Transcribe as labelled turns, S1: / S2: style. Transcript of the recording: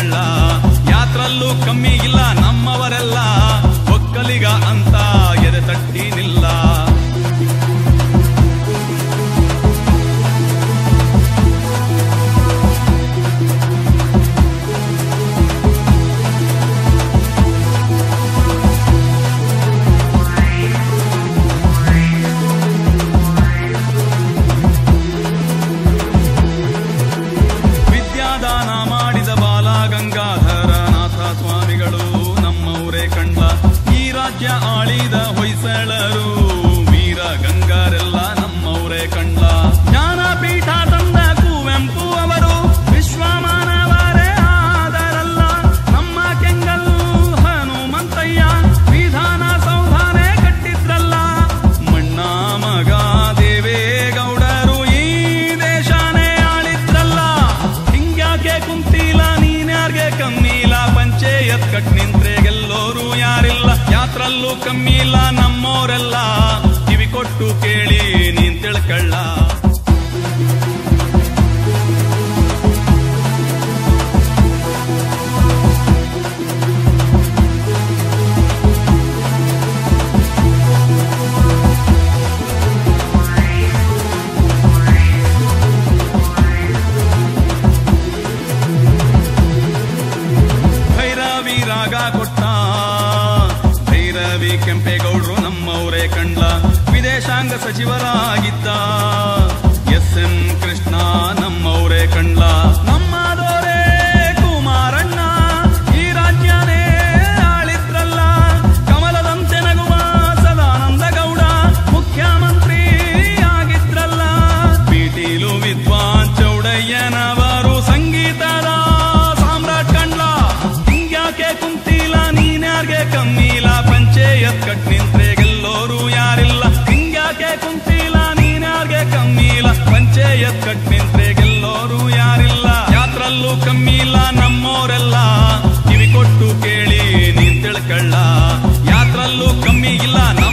S1: ತಿಳ್ಕೊಳ್ಳ ಯಾತ್ರಲ್ಲೂ ಕಮ್ಮಿ ಇಲ್ಲ ನಮ್ಮವರೆಲ್ಲ ಒಕ್ಕಲಿಗ ಅಂತ ಎದೆ ತಟ್ಟಿ ನಿಲ್ಲ ವಿದ್ಯಾದಾನ ಮಾಡಿದ ಬಾಲ ಗಂಗಾಧರ ನಾಥ ಸ್ವಾಮಿಗಳು ನಮ್ಮವರೇ ಕಂಡ ಈ ರಾಜ್ಯ ಆಳಿದ ಹೊಯ್ಸಳರು ವೀರ ಗಂಗಾರೆಲ್ಲ ನಮ್ಮವರೇ ಕಂಡ ಜ್ಞಾನಪೀಠ ತಂದ ಕುವೆಂಪು ಅವರು ವಿಶ್ವಮಾನವರೇ ಆದರಲ್ಲ ನಮ್ಮ ಕೆಂಗಲ್ ಹನುಮಂತಯ್ಯ ವಿಧಾನ ಸೌಧಾನೆ ಕಟ್ಟಿದ್ರಲ್ಲ ಮಣ್ಣ ಮಗ ದೇವೇಗೌಡರು ಈ ದೇಶನೇ ಆಳಿದ್ರಲ್ಲ ಹಿಂಗ್ಯಾಕೆ ಕುಂತಿಲ್ಲ ನೀನ್ಯಾರ್ಗೆ ಕಮ್ಮಿಲ್ಲ ಪಂಚಾಯತ್ ಕಟ್ ನಿಂತ್ರೆ ಗೆಲ್ಲೋರು ಯಾರಿಲ್ಲ ಯಾತ್ರಲ್ಲೂ ಕಮ್ಮಿ ಇಲ್ಲ ನಮ್ಮೋರೆಲ್ಲ ಕಿವಿ ಕೊಟ್ಟು ಕೇಳಿ ನೀನ್ ತಿಳ್ಕಳ್ಳ ಭೈರವಿ ರಾಗ ಕೊಟ್ಟ ಭೈರವಿ ಕೆಂಪೇಗೌಡರು ನಮ್ಮವರೇ ಕಂಡ್ಲ ವಿದೇಶಾಂಗ ಸಚಿವರಾಗಿದ್ದ ಎಸ್ ಎಂ ಕೃಷ್ಣ ನಮ್ಮವರೇ ಕಂಡ್ಲ ನಮ್ಮದೋರೇ ಕುಮಾರಣ್ಣ ಈ ರಾಜ್ಯನೇ ಆಳಿದ್ರಲ್ಲ ಕಮಲದಂತೆ ನಗುವ ಸದಾನಂದ ಗೌಡ ಮುಖ್ಯಮಂತ್ರಿ ಆಗಿದ್ರಲ್ಲ ಪಿಟೀಲು ವಿದ್ವಾನ್ ಚೌಡಯ್ಯನವರು ಸಂಗೀತದ ಸಾಮ್ರಾಟ್ ಕಂಡ್ಲ ಹಿಂಗ್ಯಾಕೆ ಕುಂತಿಲ್ಲ ನೀನ್ಯಾರ್ಗೆ ಕಮ್ಮಿಲ್ಲ ಪಂಚಾಯತ್ ಕಟ್ ನಿಂತ್ರೆ ಗೆಲ್ಲೋರು ಯಾರಿಲ್ಲ ಹಿಂಗ್ಯಾಕೆ ಕುಂತಿಲ್ಲ ನೀನ್ಯಾರ್ಗೆ ಕಮ್ಮಿಲ್ಲ ಪಂಚಾಯತ್ ಕಟ್ ನಿಂತ್ರೆ ಗೆಲ್ಲೋರು ಯಾರಿಲ್ಲ ಯಾತ್ರಲ್ಲೂ ಕಮ್ಮಿಲ್ಲ ನಮ್ಮೋರೆಲ್ಲ ಕಿವಿ ಕೊಟ್ಟು ಕೇಳಿ ನೀನ್ ತಿಳ್ಕಳ್ಳ ಯಾತ್ರಲ್ಲೂ ಕಮ್ಮಿ ಇಲ್ಲ